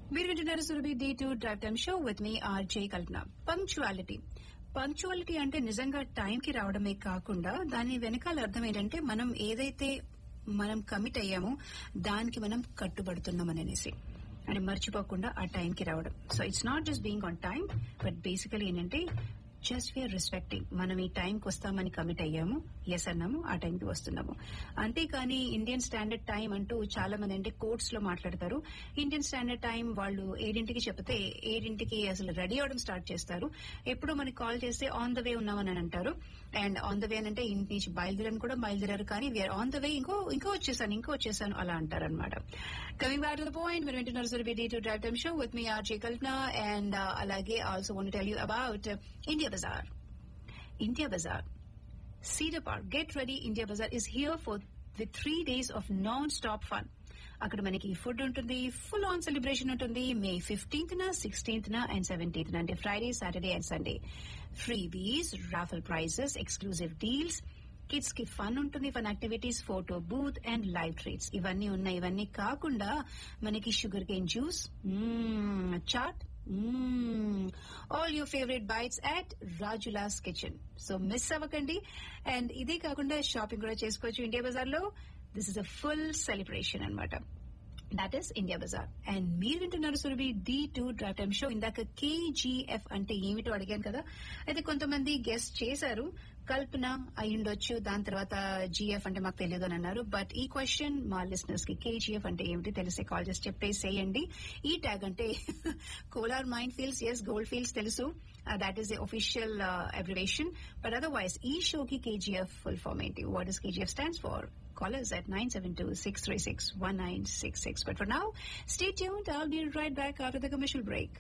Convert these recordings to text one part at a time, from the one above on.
మీరు వింటున్నారు Surabhi D to drive time show with me RJ Kalpana punctuality punctuality అంటే నిజంగా టైం కి రావడమే కాకుండా దాని వెనకాల అర్థం ఏంటంటే మనం ఏదైతే మనం కమిట్ అయ్యామో దానికి మనం కట్టుబడుతున్నాం అనేసి అని మర్చిపోకుండా ఆ టైం కి రావడం so it's not just being on time but basically ఏంటంటే జస్ట్ వీఆర్ రెస్పెక్టింగ్ మనం ఈ టైంకి వస్తామని కమిట్ అయ్యాము ఎస్ అన్నాము ఆ టైంకి వస్తున్నాము అంతేకాని ఇండియన్ స్టాండర్డ్ టైం అంటూ చాలా మంది అంటే కోర్ట్స్ లో మాట్లాడతారు ఇండియన్ స్టాండర్డ్ టైం వాళ్ళు ఏడింటికి చెప్తే ఏడింటికి అసలు రెడీ అవడం స్టార్ట్ చేస్తారు ఎప్పుడు మనకి కాల్ చేస్తే ఆన్ ద వే ఉన్నామని అంటారు అండ్ ఆన్ ద వే అంటే ఇంటి నుంచి బయలుదేరని కూడా బయలుదేరారు కానీ వీఆర్ ఆన్ ద వే ఇంకో ఇంకో వచ్చేసాను ఇంకో వచ్చేసాను అలా అంటారు అనమాట coming back to the point మీరు వింటున్నారు Surabhi D to drive time show with me RJ Kalpana and అలాగే also want tell you about India bazaar India bazaar Cedar Park. Get ready, India Bazaar is here for with three days of non-stop fun. అక్కడ మనకి food ఉంటుంది full on celebration ఉంటుంది May fifteenth న sixteenth న and seventeenth అంటే Friday Saturday and Sunday freebies raffle prizes exclusive deals kids కి fun ఉంటుంది fun activities photo booth and live treats ఇవన్నీ ఉన్నాయి ఇవన్నీ కాకుండా మనకి sugar cane juice chaat all your favourite bites at Rajula's kitchen so miss అవ్వకండి and ఇదే కాకుండా షాపింగ్ కూడా చేసుకోవచ్చు ఇండియా బజార్ లో this is a full celebration అనమాట that is India Bazaar and మీరు వింటున్నారు Surabhi D two drive time show ఇందాక కేజీఎఫ్ అంటే ఏమిటో అడిగాను కదా అయితే కొంతమంది గెస్ట్ చేశారు కల్పన అయ్యుండొచ్చు దాని తర్వాత జీఎఫ్ అంటే మాకు తెలియదు అని అన్నారు బట్ ఈ క్వశ్చన్ మా లిసనర్స్ కి కేజీఎఫ్ అంటే ఏమిటి తెలిసే కాల్ చేసి చెప్పేసేయండి ఈ ట్యాగ్ అంటే Kolar mind fields S gold fields తెలుసు that is the official abbreviation but otherwise ఈ షోకి కేజీఎఫ్ ఫుల్ ఫార్మ్ ఏంటి what is KGF stands for Call us at 972-636-1966. But for now, stay tuned. I'll be right back after the commercial break.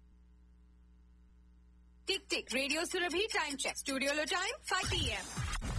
Tick tick radio Surabhi time check స్టూడియోలో time five PM